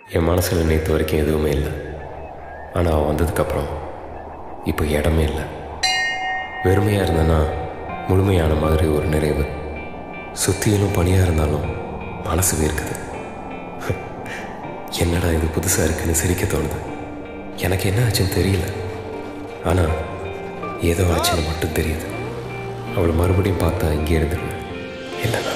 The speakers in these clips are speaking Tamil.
என் மனசில் நேற்று வரைக்கும் எதுவுமே இல்லை ஆனால் அவன் வந்ததுக்கப்புறம் இப்போ இடமே இல்லை வெறுமையாக இருந்தேன்னா முழுமையான மாதிரி ஒரு நிறைவு சுத்தியிலும் பனியாக இருந்தாலும் மனசு வேர்க்குது என்னடா இது புதுசாக இருக்குன்னு சிரிக்க தோணுது எனக்கு என்ன ஆச்சுன்னு தெரியல ஆனால் ஏதோ ஆச்சுன்னு மட்டும் தெரியுது அவளை மறுபடியும் பார்த்தா இங்கே இருந்துருவேன் இல்லைண்ணா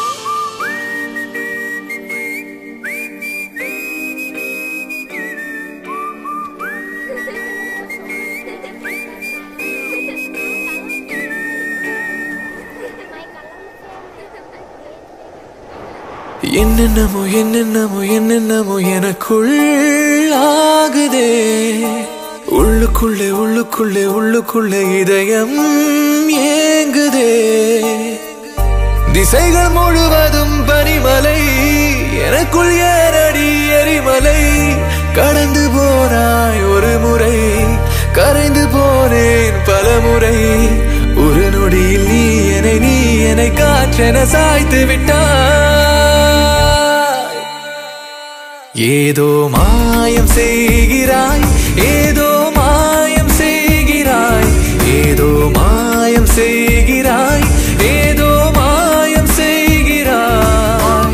என்னென்னமோ என்னென்னமோ என்னென்னமோ எனக்குள் ஆகுதே உள்ளுக்குள்ளே உள்ளுக்குள்ளே உள்ளுக்குள்ளே இதயம் ஏங்குதே திசைகள் முழுவதும் பனிமலை எனக்குள் ஏறடி எரிமலை கடந்து போனாய் ஒரு முறை கரைந்து போனேன் பல முறை ஒரு நொடியில் நீ என்னை நீ என்னை காற்றென சாய்த்து விட்டாய் ஏதோ மாயம் செய்கிறாய் ஏதோ மாயம் செய்கிறாய் ஏதோ மாயம் செய்கிறாய் ஏதோ மாயம் செய்கிறாய்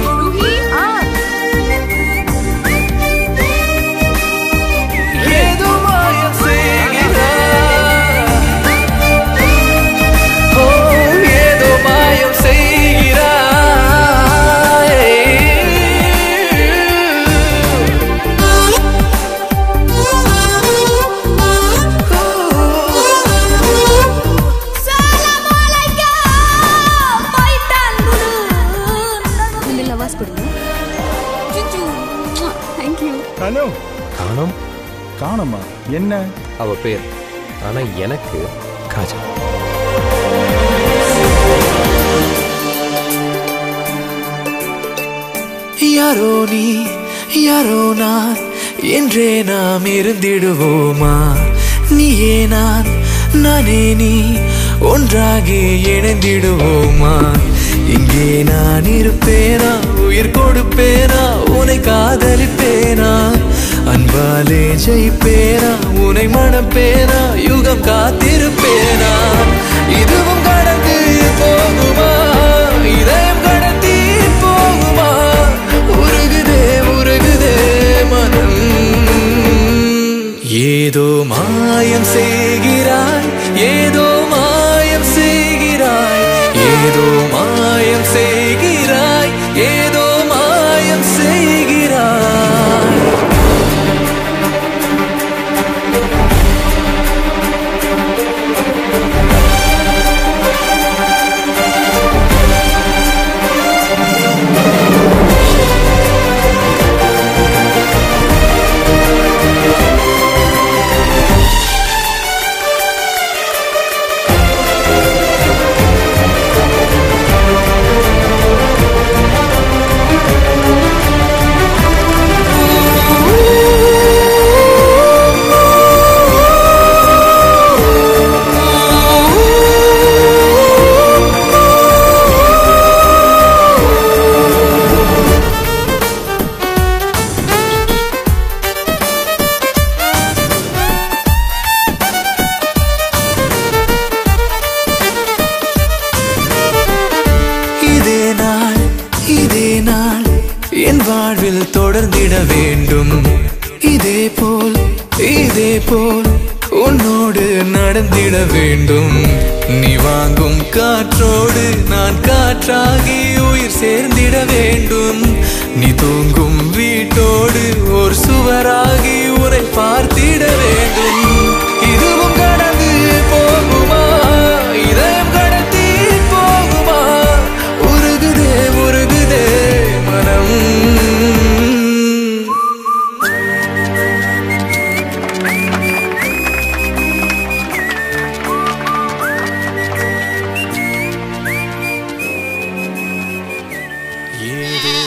ஏதோ மாயம் செய்கிறாய் ஓ ஏதோ மாயம் செய்கிறாய் ரெண்டு லவாஸ் கொடுங்க தேங்க்யூ ஹலோ காணோம் காணுமா என்ன அவ பேர் ஆனால் எனக்கு காஜல் யாரோ நீ யாரோ நான் என்றே நாம் இருந்திடுவோமா நீயே நான் நானே நீ ஒன்றாகி இணைந்திடுவோமா இங்கே நான் இருப்பேனா உயிர் கொடுப்பேனா உன்னை காதலிப்பேனா அன்பாலே ஜெயிப்பேனா உன்னை மணப்பேனா யுகம் காத்திருப்பேனா இதுவும் கடந்து போகுமா இதயம் கடத்தி போகுமா உருகுதே உருகுதே மனம் ஏதோ மாயம் செய்கிறாய் ஏதோ மாயம் செய்கிறாய் ஏதோ மாயம் செய்கிறாய் ஏதோ மாயம் செய்கிறாய் இதே நாள் இதே நாள் என் வாழ்வில் தொடர்ந்திட வேண்டும் இதே போல் இதே போல் உன்னோடு நடந்திட வேண்டும் நீ வாங்கும் காற்றோடு நான் காற்றாகி உயிர் சேர்ந்திட வேண்டும் நீ தூங்கும் வீட்டோடு ஒரு சுவராகி உரை பார்த்திட வேண்டும் இதுவும் கடந்து போகுமா இதயம் கடத்தி போகுமா உருகுதே உருகுதே மனம் ஏதோ